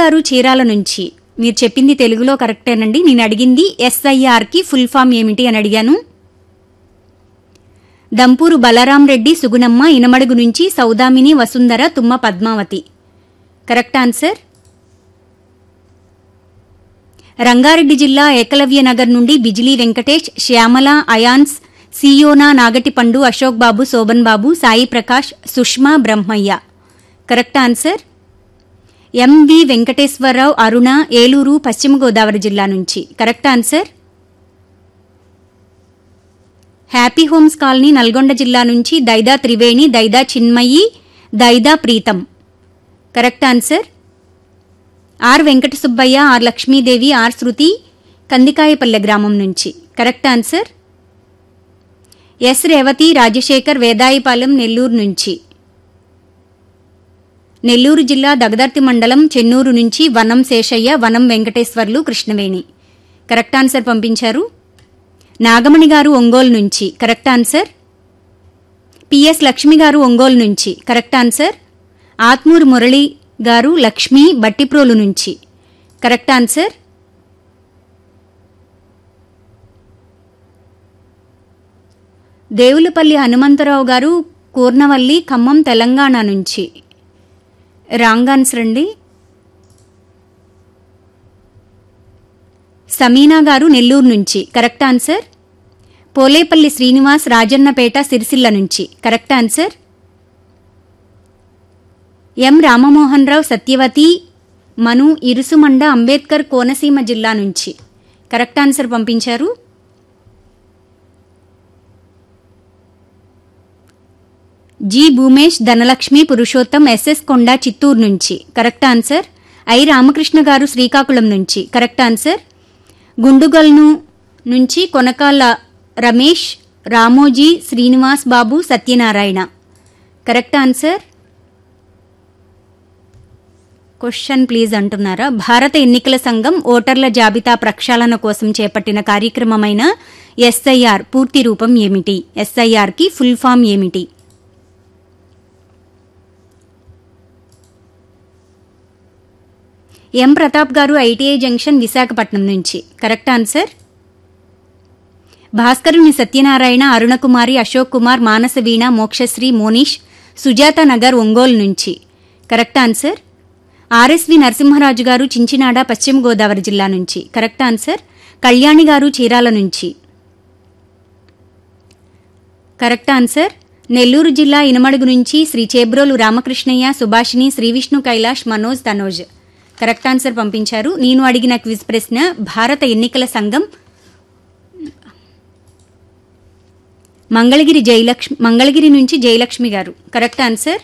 గారు చీరాల నుంచి మీరు చెప్పింది తెలుగులో కరెక్టేనండి నేను అడిగింది ఎస్ఐఆర్కి ఫుల్ ఫామ్ ఏమిటి అని అడిగాను దంపూరు బలరాం రెడ్డి సుగుణమ్మ ఇనమడుగు నుంచి సౌదామిని వసుంధర తుమ్మ పద్మావతి కరెక్ట్ ఆన్సర్ రంగారెడ్డి జిల్లా ఏకలవ్య నగర్ నుండి బిజిలీ వెంకటేష్ శ్యామల అయాన్స్ సియోనా నాగటిపండు Ashok Babu Shobhan Babu Sai Prakash Sushma Brahmaiah correct answer MV Venkateswara Rao Aruna Eluru Paschima Godavari జిల్లా నుంచి correct answer happy homes colony Nalgonda జిల్లా నుంచి Daida Triveni Daida Chinmayi Daida Preetham correct answer R Venkata Subbaiah R Lakshmidevi R Shruti Kandikayapalle గ్రామం నుంచి correct answer S Revathi Rajasekhar Vedayapalem Nellore నుంచి నెల్లూరు జిల్లా దగదర్తి మండలం చెన్నూరు నుంచి వనం శేషయ్య వనం వెంకటేశ్వర్లు కృష్ణవేణి కరెక్ట్ ఆన్సర్ పంపించారు నాగమణి గారు ఒంగోలు నుంచి కరెక్ట్ ఆన్సర్ పిఎస్ లక్ష్మి గారు ఒంగోలు నుంచి కరెక్ట్ ఆన్సర్ ఆత్మూరు మురళి గారు లక్ష్మి బట్టిప్రోలు నుంచి కరెక్ట్ ఆన్సర్ దేవులపల్లి హనుమంతరావు గారు కూర్నవల్లి ఖమ్మం తెలంగాణ నుంచి రాంగ్ ఆన్సర్ అండి సమీనా గారు నెల్లూరు నుంచి కరెక్ట్ ఆన్సర్ పోలేపల్లి శ్రీనివాస్ రాజన్నపేట సిరిసిల్ల నుంచి correct answer M Ramamohan Rao Satyavathi Manu Irusumanda Ambedkar Konaseema జిల్లా నుంచి కరెక్ట్ ఆన్సర్ పంపించారు జి భూమేష్ ధనలక్ష్మి పురుషోత్తం ఎస్ఎస్ కొండ చిత్తూరు నుంచి కరెక్ట్ ఆన్సర్ ఐ రామకృష్ణ గారు శ్రీకాకుళం నుంచి కరెక్ట్ ఆన్సర్ గుండుగల్ను నుంచి Konakala Ramesh Ramoji Srinivas Babu Satyanarayana correct answer question please అంటున్నారా భారత ఎన్నికల సంఘం ఓటర్ల జాబితా ప్రక్షాళన కోసం చేపట్టిన కార్యక్రమమైన ఎస్ఐఆర్ పూర్తి రూపం ఏమిటి ఎస్ఐఆర్కి ఫుల్ ఫామ్ ఏమిటి ఎం ప్రతాప్ గారు ఐటీఐ జంక్షన్ విశాఖపట్నం నుంచి కరెక్ట్ ఆన్సర్ భాస్కరుని సత్యనారాయణ అరుణకుమారి అశోక్ కుమార్ మానసవీణ మోక్షశ్రీ మోనీష్ సుజాత నగర్ ఒంగోలు నుంచి కరెక్ట్ ఆన్సర్ ఆర్ఎస్వి నరసింహరాజు గారు చించినాడ పశ్చిమ గోదావరి జిల్లా నుంచి కరెక్ట్ ఆన్సర్ కళ్యాణి గారు చీరాల నుంచి కరెక్ట్ ఆన్సర్ నెల్లూరు జిల్లా ఇనమడుగు నుంచి శ్రీ చేబ్రోలు రామకృష్ణయ్య సుభాషిణి శ్రీవిష్ణు కైలాష్ మనోజ్ తనోజ్ కరెక్ట్ ఆన్సర్ పంపించారు నేను అడిగిన క్విజ్ ప్రశ్న భారత ఎన్నికల సంఘం మంగళగిరి జయలక్ష్మి మంగళగిరి నుంచి Jayalakshmi garu correct answer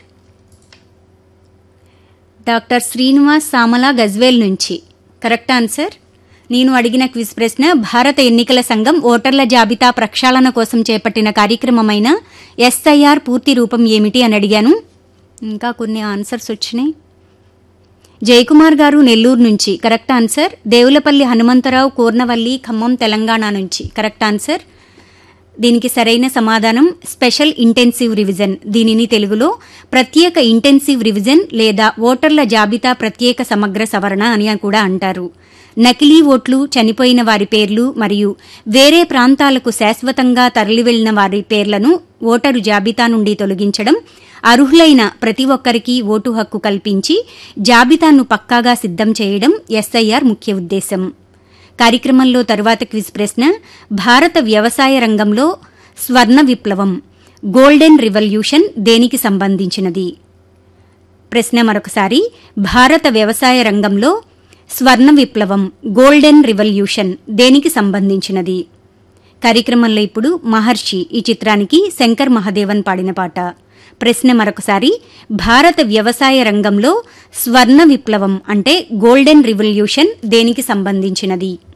doctor Srinivas Samala Gajwel నుంచి కరెక్ట్ ఆన్సర్ నేను అడిగిన క్విజ్ ప్రశ్న భారత ఎన్నికల సంఘం ఓటర్ల జాబితా ప్రక్షాళన కోసం చేపట్టిన కార్యక్రమమైన ఎస్ఐఆర్ పూర్తి రూపం ఏమిటి అని అడిగాను ఇంకా కొన్ని ఆన్సర్స్ వచ్చినాయి జయకుమార్ గారు నెల్లూరు నుంచి కరెక్ట్ ఆన్సర్ దేవులపల్లి హనుమంతరావు కూర్నవల్లి ఖమ్మం తెలంగాణ నుంచి కరెక్ట్ ఆన్సర్ దీనికి సరైన సమాధానం స్పెషల్ ఇంటెన్సివ్ రివిజన్ దీనిని తెలుగులో ప్రత్యేక ఇంటెన్సివ్ రివిజన్ లేదా ఓటర్ల జాబితా ప్రత్యేక సమగ్ర సవరణ అని కూడా అంటారు నకిలీ ఓట్లు చనిపోయిన వారి పేర్లు మరియు వేరే ప్రాంతాలకు శాశ్వతంగా తరలివెళ్లిన వారి పేర్లను ఓటరు జాబితా నుండి తొలగించడం అర్హులైన ప్రతి ఒక్కరికి ఓటు హక్కు కల్పించి జాబితాను పక్కాగా సిద్దం చేయడం ఎస్ఐఆర్ ముఖ్య ఉద్దేశం కార్యక్రమంలో తరువాత క్విజ్ ప్రశ్న భారత వ్యవసాయ రంగంలో స్వర్ణ విప్లవం గోల్డెన్ రివల్యూషన్ దేనికి సంబంధించినది ప్రశ్న మరొకసారి భారత వ్యవసాయ రంగంలో స్వర్ణ విప్లవం గోల్డెన్ రివల్యూషన్ దేనికి సంబంధించినది కార్యక్రమంలో ఇప్పుడు మహర్షి ఈ చిత్రానికి శంకర్ మహాదేవన్ పాడిన పాట ప్రశ్న మరొకసారి భారత వ్యవసాయ రంగంలో స్వర్ణ విప్లవం అంటే గోల్డెన్ రివల్యూషన్ దేనికి సంబంధించినది